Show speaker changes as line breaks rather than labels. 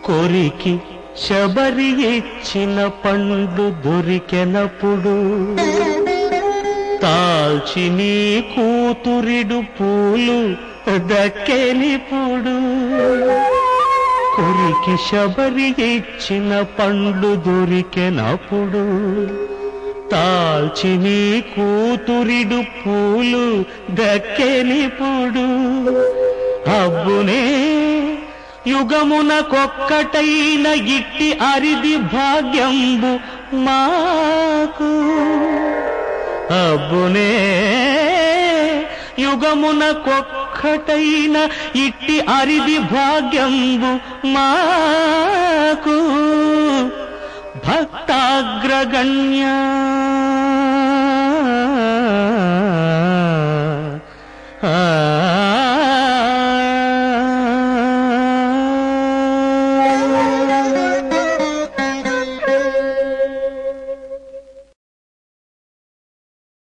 కొరికి శబరి ఇచ్చిన పండు దొరికెనప్పుడు తాల్చి నీ కూతురిడు పూలు దక్కెనిప్పుడు కొరికి శబరి ఇచ్చిన పండ్లు దొరికెనప్పుడు తాల్చి నీ కూతురిడు పూలు దక్కెనిప్పుడు అబ్బునే యుగమునకొక్కటైన ఇట్టి అరిది భాగ్యంబు మాకు అబ్బునే యుగమునకొక్కటైన ఇట్టి అరిది భాగ్యంబు మాకు భక్తాగ్రగణ్య